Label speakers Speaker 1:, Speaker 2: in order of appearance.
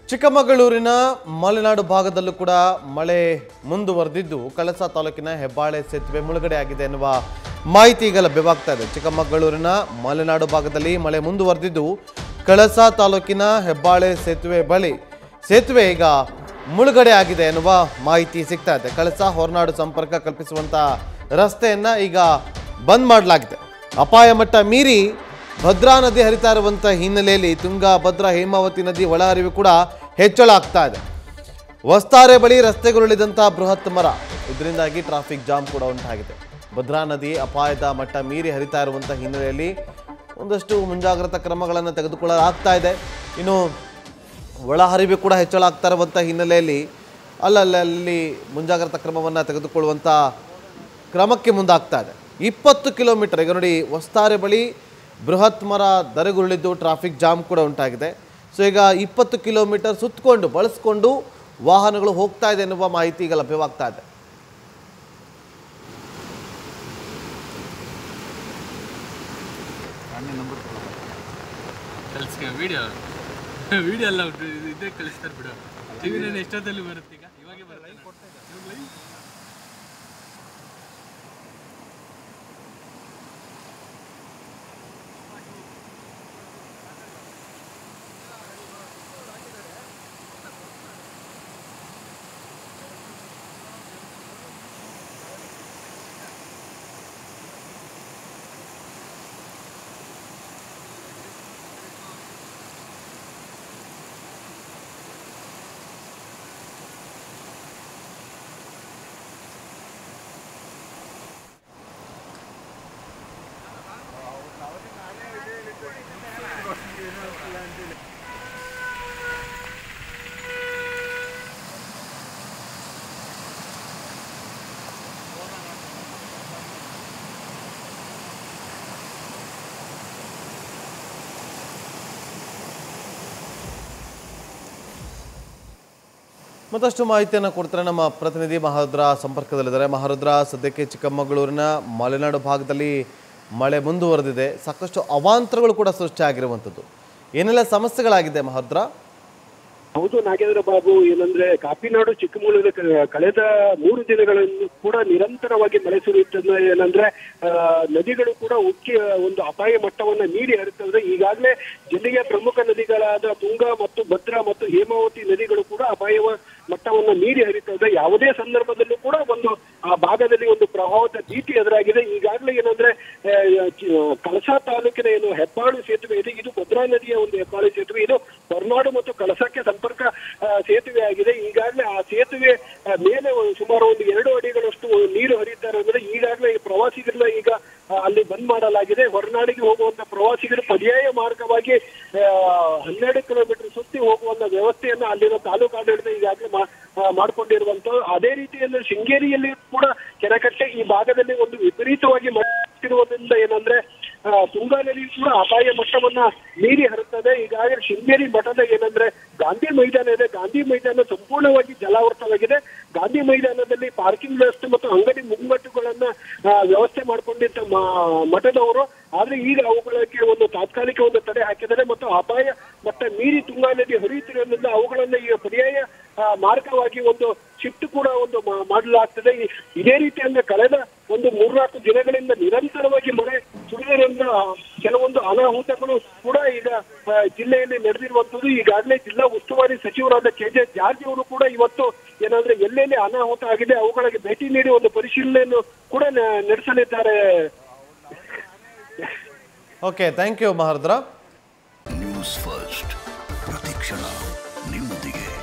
Speaker 1: ಚಿಕ್ಕಮಗಳೂರಿನ ಮಲೆನಾಡು ಭಾಗದಲ್ಲೂ ಕೂಡ ಮಳೆ ಮುಂದುವರೆದಿದ್ದು ಕಳಸ ತಾಲೂಕಿನ ಹೆಬ್ಬಾಳೆ ಸೇತುವೆ ಮುಳುಗಡೆ ಆಗಿದೆ ಎನ್ನುವ ಮಾಹಿತಿ ಈಗ ಲಭ್ಯವಾಗ್ತಾ ಇದೆ ಚಿಕ್ಕಮಗಳೂರಿನ ಮಲೆನಾಡು ಭಾಗದಲ್ಲಿ ಮಳೆ ಮುಂದುವರೆದಿದ್ದು ಕಳಸ ತಾಲೂಕಿನ ಹೆಬ್ಬಾಳೆ ಸೇತುವೆ ಬಳಿ ಸೇತುವೆ ಈಗ ಮುಳುಗಡೆ ಆಗಿದೆ ಎನ್ನುವ ಮಾಹಿತಿ ಸಿಗ್ತಾ ಇದೆ ಕಳಸ ಹೊರನಾಡು ಸಂಪರ್ಕ ಕಲ್ಪಿಸುವಂತ ರಸ್ತೆಯನ್ನ ಈಗ ಬಂದ್ ಮಾಡಲಾಗಿದೆ ಅಪಾಯ ಮಟ್ಟ ಮೀರಿ ಭದ್ರಾ ನದಿ ಹರಿತಾ ಇರುವಂಥ ಹಿನ್ನೆಲೆಯಲ್ಲಿ ತುಂಗಾ ಭದ್ರಾ ಹೇಮಾವತಿ ನದಿ ಒಳಹರಿವು ಕೂಡ ಹೆಚ್ಚಳ ಆಗ್ತಾ ಇದೆ ವಸ್ತಾರೆ ಬಳಿ ರಸ್ತೆಗುರುಳಿದಂಥ ಬೃಹತ್ ಮರ ಇದರಿಂದಾಗಿ ಟ್ರಾಫಿಕ್ ಜಾಮ್ ಕೂಡ ಉಂಟಾಗಿದೆ ಭದ್ರಾ ನದಿ ಅಪಾಯದ ಮಟ್ಟ ಮೀರಿ ಹರಿತಾ ಇರುವಂಥ ಹಿನ್ನೆಲೆಯಲ್ಲಿ ಒಂದಷ್ಟು ಮುಂಜಾಗ್ರತಾ ಕ್ರಮಗಳನ್ನು ತೆಗೆದುಕೊಳ್ಳಲಾಗ್ತಾ ಇದೆ ಇನ್ನು ಒಳಹರಿವು ಕೂಡ ಹೆಚ್ಚಳ ಆಗ್ತಾ ಇರುವಂಥ ಹಿನ್ನೆಲೆಯಲ್ಲಿ ಅಲ್ಲಲ್ಲಿ ಮುಂಜಾಗ್ರತಾ ಕ್ರಮವನ್ನು ತೆಗೆದುಕೊಳ್ಳುವಂಥ ಕ್ರಮಕ್ಕೆ ಮುಂದಾಗ್ತಾ ಇದೆ ಇಪ್ಪತ್ತು ಕಿಲೋಮೀಟರ್ ಈಗ ನೋಡಿ ವಸ್ತಾರೆ ಬಳಿ ಬೃಹತ್ ಮರ ದರೆಗುರುಳಿದ್ದು ಟ್ರಾಫಿಕ್ ಜಾಮ್ ಕೂಡ ಉಂಟಾಗಿದೆ ಸೊ ಈಗ ಇಪ್ಪತ್ತು ಕಿಲೋಮೀಟರ್ ಸುತ್ತಕೊಂಡು ಬಳಸ್ಕೊಂಡು ವಾಹನಗಳು ಹೋಗ್ತಾ ಇದೆ ಎನ್ನುವ ಮಾಹಿತಿ ಈಗ ಲಭ್ಯವಾಗ್ತಾ ಇದೆ
Speaker 2: ಕಳಿಸ್ಕ ವಿಡಿಯೋ ವಿಡಿಯೋ ಎಲ್ಲ ಉಂಟು ಇದು- ಇದೇ ಕಳಿಸ್ತಾರೆ ಬಿಡು ಟಿವಿ ನಾನು ಎಷ್ಟೊತ್ತಲ್ಲಿ ಬರುತ್ತೆ ಈಗ ಇವಾಗೆ ಬರುತ್ತೆ
Speaker 1: ಮತ್ತಷ್ಟು ಮಾಹಿತಿಯನ್ನು ಕೊಡ್ತಾರೆ ನಮ್ಮ ಪ್ರತಿನಿಧಿ ಮಹಾರುದ್ರ ಸಂಪರ್ಕದಲ್ಲಿದ್ದಾರೆ ಮಹಾರುದ್ರ ಸದ್ಯಕ್ಕೆ ಚಿಕ್ಕಮಗಳೂರಿನ ಮಲೆನಾಡು ಭಾಗದಲ್ಲಿ ಮಳೆ ಮುಂದುವರೆದಿದೆ ಸಾಕಷ್ಟು ಅವಾಂತರಗಳು ಕೂಡ ಸೃಷ್ಟಿಯಾಗಿರುವಂಥದ್ದು ಏನೆಲ್ಲ ಸಮಸ್ಯೆಗಳಾಗಿದೆ ಮಹಾರುದ್ರ
Speaker 3: ಹೌದು ನಾಗೇಂದ್ರ ಬಾಬು ಏನಂದ್ರೆ ಕಾಪಿನಾಡು ಚಿಕ್ಕಮಗಳೂರು ಕ- ಕಳೆದ ಮೂರು ದಿನಗಳನ್ನು ಕೂಡ ನಿರಂತರವಾಗಿ ಮಳೆ ಸುರಿಯುತ್ತದೆ ಏನಂದ್ರೆ ಆ, ನದಿಗಳು ಕೂಡ ಉಕ್ಕಿ ಒಂದು ಅಪಾಯ ಮಟ್ಟವನ್ನ ಮೀರಿ ಹರಿತದೆ ಈಗಾಗಲೇ ಜಿಲ್ಲೆಯ ಪ್ರಮುಖ ನದಿಗಳಾದ ತುಂಗಾ ಮತ್ತು ಭದ್ರಾ ಮತ್ತು ಹೇಮಾವತಿ ನದಿಗಳು ಕೂಡ ಅಪಾಯ ಮಟ್ಟವನ್ನ ಮೀರಿ ಹರಿತದೆ ಯಾವುದೇ ಸಂದರ್ಭದಲ್ಲೂ ಕೂಡ ಒಂದು ಆ ಭಾಗದಲ್ಲಿ ಒಂದು ಪ್ರವಾಹದ ಭೀತಿ ಎದುರಾಗಿದೆ ಈಗಾಗಲೇ ಏನಂದ್ರೆ ಆ, ಚಿ- ಕಳಸಾ ತಾಲೂಕಿನ ಏನು ಹೆಬ್ಬಾಳು ಸೇತುವೆ ಇದೆ ಇದು ಭದ್ರಾ ನದಿಯ ಒಂದು ಹೆಬ್ಬಾಳು ಸೇತುವೆ ಇದು ಹೊರನಾಡು ಮತ್ತು ಕಳಸಕ್ಕೆ ಸಂಪರ್ಕ ಆ, ಸೇತುವೆ ಆಗಿದೆ ಈಗಾಗಲೇ ಆ ಸೇತುವೆ ಆ, ಮೇಲೆ ಒಂದು ಸುಮಾರು ಒಂದು ಎರಡು ಅಡಿಗಳಷ್ಟು ನೀರು ಹರಿತಾ ಇರೋದ್ರೆ ಈಗಾಗಲೇ ಈ ಪ್ರವಾಸಿಗರನ್ನ ಈಗ ಆ, ಅಲ್ಲಿ ಬಂದ್ ಮಾಡಲಾಗಿದೆ ಹೊರನಾಡಿಗೆ ಹೋಗುವಂತ ಪ್ರವಾಸಿಗರು ಪರ್ಯಾಯ ಮಾರ್ಗವಾಗಿ ಆ, ಹನ್ನೆರಡು ಕಿಲೋಮೀಟರ್ ಸುತ್ತಿ ಹೋಗುವಂತ ವ್ಯವಸ್ಥೆಯನ್ನ ಅಲ್ಲಿನ ತಾಲೂಕು ಆಡಳಿತ ಈಗಾಗಲೇ ಮಾ- ಆ, ಮಾಡ್ಕೊಂಡಿರುವಂತದ್ದು ಅದೇ ರೀತಿಯಲ್ಲಿ ಶೃಂಗೇರಿಯಲ್ಲಿ ಕೂಡ ಕೆರೆಕಟ್ಟೆ ಈ ಭಾಗದಲ್ಲಿ ಒಂದು ವಿಪರೀತವಾಗಿ ಮಟ್ಟಿರುವುದರಿಂದ ಏನಂದ್ರೆ ಆ, ತುಂಗಾ ನದಿ ಕೂಡ ಅಪಾಯ ಮಟ್ಟವನ್ನ ಮೀರಿ ಹರಿತದೆ ಈಗಾಗಲೇ ಶೃಂಗೇರಿ ಮಠದ ಏನಂದ್ರೆ ಗಾಂಧಿ ಮೈದಾನ ಇದೆ ಗಾಂಧಿ ಮೈದಾನ ಸಂಪೂರ್ಣವಾಗಿ ಜಲಾವೃತವಾಗಿದೆ ಗಾಂಧಿ ಮೈದಾನದಲ್ಲಿ ಪಾರ್ಕಿಂಗ್ ವ್ಯವಸ್ಥೆ ಮತ್ತು ಅಂಗಡಿ ಮುಂಗಟ್ಟುಗಳನ್ನ ಆ, ವ್ಯವಸ್ಥೆ ಮಾಡ್ಕೊಂಡಿದ್ದ ಮ- ಮಠದವರು ಆದ್ರೆ ಈಗ ಅವುಗಳಿಗೆ ಒಂದು ತಾತ್ಕಾಲಿಕ ಒಂದು ತಡೆ ಹಾಕಿದ್ದಾರೆ ಮತ್ತು ಅಪಾಯ ಮಟ್ಟ ಮೀರಿ ತುಂಗಾ ನದಿ ಹರಿಯುತ್ತಿರೋದ್ರಿಂದ ಅವುಗಳನ್ನ ಈಗ ಪರ್ಯಾಯ ಆ, ಮಾರ್ಗವಾಗಿ ಒಂದು ಶಿಫ್ಟ್ ಕೂಡ ಒಂದು ಮಾ- ಮಾಡಲಾಗ್ತದೆ ಈ- ಇದೇ ರೀತಿ ಅಂದ್ರೆ ಕಳೆದ ಒಂದು ಮೂರ್ನಾಲ್ಕು ದಿನಗಳಿಂದ ನಿರಂತರವಾಗಿ ಮಳೆ ಸುರಿಯೋದ್ರಿಂದ ಕೆಲವೊಂದು ಅನಾಹುತಗಳು ಕೂಡ ಈಗ ಆ, ಜಿಲ್ಲೆಯಲ್ಲಿ ನಡೆದಿರುವಂತದ್ದು ಈಗಾಗಲೇ ಜಿಲ್ಲಾ ಉಸ್ತುವಾರಿ ಸಚಿವರಾದ ಕೆ ಜೆ ಜಾರ್ಜ್ ಅವರು ಕೂಡ ಇವತ್ತು ಏನಂದ್ರೆ ಎಲ್ಲೆಲ್ಲಿ ಅನಾಹುತ ಆಗಿದೆ ಅವುಗಳಿಗೆ ಭೇಟಿ ನೀಡಿ ಒಂದು ಪರಿಶೀಲನೆಯನ್ನು ಕೂಡ ನ- ನಡೆಸಲಿದ್ದಾರೆ
Speaker 1: okay thank you Maharudra
Speaker 4: News First ಪ್ರತಿಕ್ಷಣ ನಿಮ್ಮೊಂದಿಗೆ